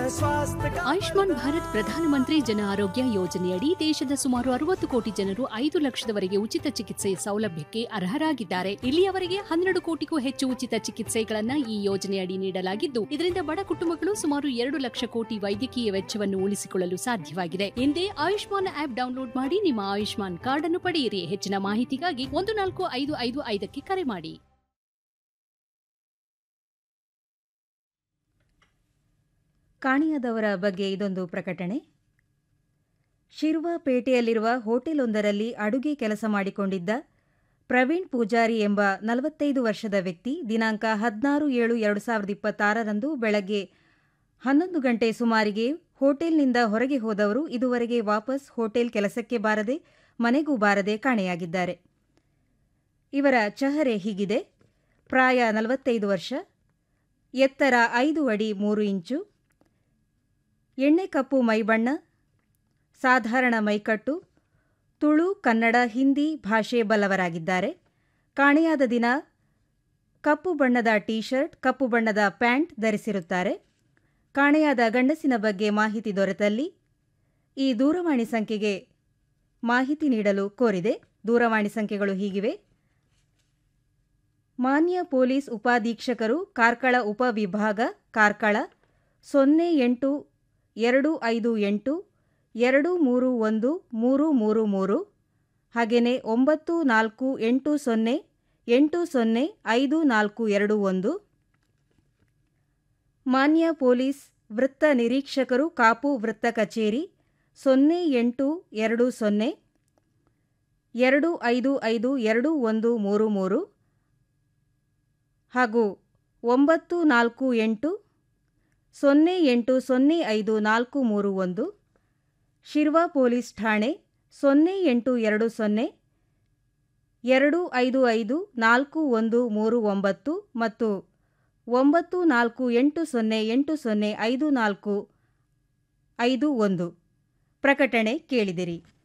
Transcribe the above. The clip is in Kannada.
स्वास्थ्य का ಆಯುಷ್ಮಾನ್ ಭಾರತ್ ಪ್ರಧಾನಮಂತ್ರಿ ಜನ ಆರೋಗ್ಯ ಯೋಜನೆಯಡಿ ದೇಶದ ಸುಮಾರು ಅರವತ್ತು ಕೋಟಿ ಜನರು ಐದು ಲಕ್ಷದವರೆಗೆ ಉಚಿತ ಚಿಕಿತ್ಸೆ ಸೌಲಭ್ಯಕ್ಕೆ ಅರ್ಹರಾಗಿದ್ದಾರೆ ಇಲ್ಲಿಯವರೆಗೆ ಹನ್ನೆರಡು ಕೋಟಿಗೂ ಹೆಚ್ಚು ಉಚಿತ ಚಿಕಿತ್ಸೆಗಳನ್ನ ಈ ಯೋಜನೆಯಡಿ ನೀಡಲಾಗಿದ್ದು ಇದರಿಂದ ಬಡ ಕುಟುಂಬಗಳು ಸುಮಾರು ಎರಡು ಲಕ್ಷ ಕೋಟಿ ವೈದ್ಯಕೀಯ ವೆಚ್ಚವನ್ನು ಉಳಿಸಿಕೊಳ್ಳಲು ಸಾಧ್ಯವಾಗಿದೆ ಹಿಂದೆ ಆಯುಷ್ಮಾನ್ ಆಪ್ ಡೌನ್ಲೋಡ್ ಮಾಡಿ ನಿಮ್ಮ ಆಯುಷ್ಮಾನ್ ಕಾರ್ಡ್ ಅನ್ನು ಪಡೆಯಿರಿ ಹೆಚ್ಚಿನ ಮಾಹಿತಿಗಾಗಿ ಒಂದು ನಾಲ್ಕು ಐದು ಐದು ಐದಕ್ಕೆ ಕರೆ ಮಾಡಿ ಕಾಣಿಯಾದವರ ಬಗ್ಗೆ ಇದೊಂದು ಪ್ರಕಟಣೆ ಶಿರ್ವ ಪೇಟೆಯಲ್ಲಿರುವ ಹೋಟೆಲೊಂದರಲ್ಲಿ ಅಡುಗೆ ಕೆಲಸ ಮಾಡಿಕೊಂಡಿದ್ದ ಪ್ರವೀಣ್ ಪೂಜಾರಿ ಎಂಬ ನಲವತ್ತೈದು ವರ್ಷದ ವ್ಯಕ್ತಿ ದಿನಾಂಕ ಹದಿನಾರು ಏಳು ಎರಡು ಸಾವಿರದ ಇಪ್ಪತ್ತಾರರಂದು ಬೆಳಗ್ಗೆ ಹನ್ನೊಂದು ಗಂಟೆ ಸುಮಾರಿಗೆ ಹೋಟೆಲ್ನಿಂದ ಹೊರಗೆ ಹೋದವರು ಇದುವರೆಗೆ ವಾಪಸ್ ಹೋಟೆಲ್ ಕೆಲಸಕ್ಕೆ ಬಾರದೆ ಮನೆಗೂ ಬಾರದೆ ಕಾಣೆಯಾಗಿದ್ದಾರೆ ಇವರ ಚಹರೆ ಹೀಗಿದೆ ಪ್ರಾಯ ನಲವತ್ತೈದು ವರ್ಷ ಎತ್ತರ ಐದು ಅಡಿ ಮೂರು ಇಂಚು ಎಣ್ಣೆ ಕಪ್ಪು ಮೈಬಣ್ಣ ಸಾಧಾರಣ ಮೈಕಟ್ಟು ತುಳು ಕನ್ನಡ ಹಿಂದಿ ಭಾಷೆ ಬಲ್ಲವರಾಗಿದ್ದಾರೆ ಕಾಣೆಯಾದ ದಿನ ಕಪ್ಪು ಬಣ್ಣದ ಟೀ ಶರ್ಟ್ ಕಪ್ಪು ಬಣ್ಣದ ಪ್ಯಾಂಟ್ ಧರಿಸಿರುತ್ತಾರೆ ಕಾಣೆಯಾದ ಗಂಡಸಿನ ಬಗ್ಗೆ ಮಾಹಿತಿ ದೊರೆತಲ್ಲಿ ಈ ದೂರವಾಣಿ ಸಂಖ್ಯೆಗೆ ಮಾಹಿತಿ ನೀಡಲು ಕೋರಿದೆ ದೂರವಾಣಿ ಸಂಖ್ಯೆಗಳು ಹೀಗಿವೆ ಮಾನ್ಯ ಪೊಲೀಸ್ ಉಪಾಧೀಕ್ಷಕರು ಕಾರ್ಕಳ ಉಪವಿಭಾಗ ಕಾರ್ಕಳ ಸೊನ್ನೆ ಎಂಟು ಎರಡು ಐದು ಎಂಟು ಎರಡು ಮೂರು ಒಂದು ಮೂರು ಮೂರು ಮೂರು ಹಾಗೆಯೇ ಒಂಬತ್ತು ನಾಲ್ಕು ಎಂಟು ಸೊನ್ನೆ ಎಂಟು ಸೊನ್ನೆ ಐದು ನಾಲ್ಕು ಎರಡು ಒಂದು ಮಾನ್ಯ ಪೊಲೀಸ್ ವೃತ್ತ ನಿರೀಕ್ಷಕರು ಕಾಪು ವೃತ್ತ ಕಚೇರಿ ಸೊನ್ನೆ ಎಂಟು ಎರಡು ಸೊನ್ನೆ ಎರಡು ಐದು ಐದು ಎರಡು ಒಂದು ಮೂರು ಮೂರು ಹಾಗೂ ಒಂಬತ್ತು ನಾಲ್ಕು ಎಂಟು ಸೊನ್ನೆ ಎಂಟು ಸೊನ್ನೆ ಐದು ನಾಲ್ಕು ಮೂರು ಒಂದು ಶಿರ್ವಾ ಪೊಲೀಸ್ ಠಾಣೆ ಸೊನ್ನೆ ಎಂಟು ಎರಡು ಸೊನ್ನೆ ಎರಡು ಐದು ಐದು ನಾಲ್ಕು ಒಂದು ಮೂರು ಒಂಬತ್ತು ಮತ್ತು ಒಂಬತ್ತು ನಾಲ್ಕು ಎಂಟು ಸೊನ್ನೆ ಎಂಟು ಸೊನ್ನೆ ಐದು ನಾಲ್ಕು ಐದು ಒಂದು ಪ್ರಕಟಣೆ ಕೇಳಿದಿರಿ